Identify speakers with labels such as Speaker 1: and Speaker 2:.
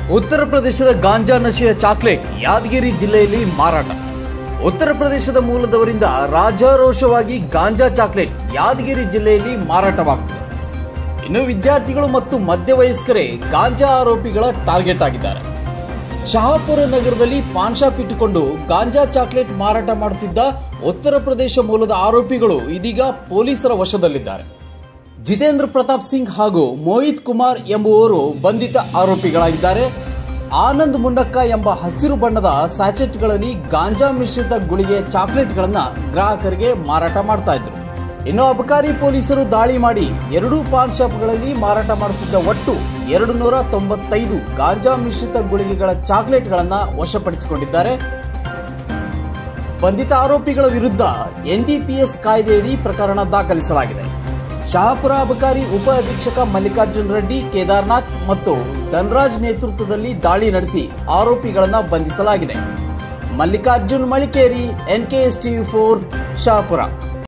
Speaker 1: ಉತ್ತರ ಪ್ರದೇಶದ ಗಾಂಜಾ ನಶೆಯ ಚಾಕ್ಲೇಟ್ ಯಾದಗಿರಿ ಜಿಲ್ಲೆಯಲ್ಲಿ ಮಾರಾಟ ಉತ್ತರ ಪ್ರದೇಶದ ಮೂಲದವರಿಂದ ರಾಜಾರೋಷವಾಗಿ ಗಾಂಜಾ ಚಾಕ್ಲೇಟ್ ಯಾದಗಿರಿ ಜಿಲ್ಲೆಯಲ್ಲಿ ಮಾರಾಟವಾಗ್ತಿದೆ ಇನ್ನು ವಿದ್ಯಾರ್ಥಿಗಳು ಮತ್ತು ಮಧ್ಯವಯಸ್ಕರೇ ಗಾಂಜಾ ಆರೋಪಿಗಳ ಟಾರ್ಗೆಟ್ ಆಗಿದ್ದಾರೆ ಶಹಾಪುರ ನಗರದಲ್ಲಿ ಪಾನ್ ಶಾಪ್ ಇಟ್ಟುಕೊಂಡು ಗಾಂಜಾ ಚಾಕ್ಲೇಟ್ ಮಾರಾಟ ಮಾಡುತ್ತಿದ್ದ ಉತ್ತರ ಪ್ರದೇಶ ಮೂಲದ ಆರೋಪಿಗಳು ಇದೀಗ ಪೊಲೀಸರ ವಶದಲ್ಲಿದ್ದಾರೆ ಜಿತೇಂದ್ರ ಪ್ರತಾಪ್ ಸಿಂಗ್ ಹಾಗೂ ಮೋಹಿತ್ ಕುಮಾರ್ ಎಂಬುವವರು ಬಂಧಿತ ಆರೋಪಿಗಳಾಗಿದ್ದಾರೆ ಆನಂದ್ ಮುಂಡಕ್ಕ ಎಂಬ ಹಸಿರು ಬಣ್ಣದ ಸ್ಯಾಚೆಟ್ಗಳಲ್ಲಿ ಗಾಂಜಾ ಮಿಶ್ರಿತ ಗುಳಿಗೆ ಚಾಕ್ಲೇಟ್ಗಳನ್ನ ಗ್ರಾಹಕರಿಗೆ ಮಾರಾಟ ಮಾಡ್ತಾ ಇದ್ರು ಇನ್ನು ಅಬಕಾರಿ ಪೊಲೀಸರು ದಾಳಿ ಮಾಡಿ ಎರಡೂ ಪಾನ್ ಶಾಪ್ಗಳಲ್ಲಿ ಮಾರಾಟ ಮಾಡುತ್ತಿದ್ದ ಒಟ್ಟು ಎರಡು ನೂರ ತೊಂಬತ್ತೈದು ಗಾಂಜಾ ಮಿಶ್ರಿತ ಗುಳಿಗೆಗಳ ಚಾಕ್ಲೇಟ್ಗಳನ್ನ ವಶಪಡಿಸಿಕೊಂಡಿದ್ದಾರೆ ಬಂಧಿತ ಆರೋಪಿಗಳ ವಿರುದ್ಧ ಎನ್ಡಿಪಿಎಸ್ ಕಾಯ್ದೆಯಡಿ ಪ್ರಕರಣ ದಾಖಲಿಸಲಾಗಿದೆ ಶಹಾಪುರ ಅಬಕಾರಿ ಉಪ ಅಧೀಕ್ಷಕ ಮಲ್ಲಿಕಾರ್ಜುನ್ ರೆಡ್ಡಿ ಕೇದಾರ್ನಾಥ್ ಮತ್ತು ಧನ್ರಾಜ್ ನೇತೃತ್ವದಲ್ಲಿ ದಾಳಿ ನಡೆಸಿ ಆರೋಪಿಗಳನ್ನ ಬಂಧಿಸಲಾಗಿದೆ Mallikarjun Malikeri NKS TV four Shahapur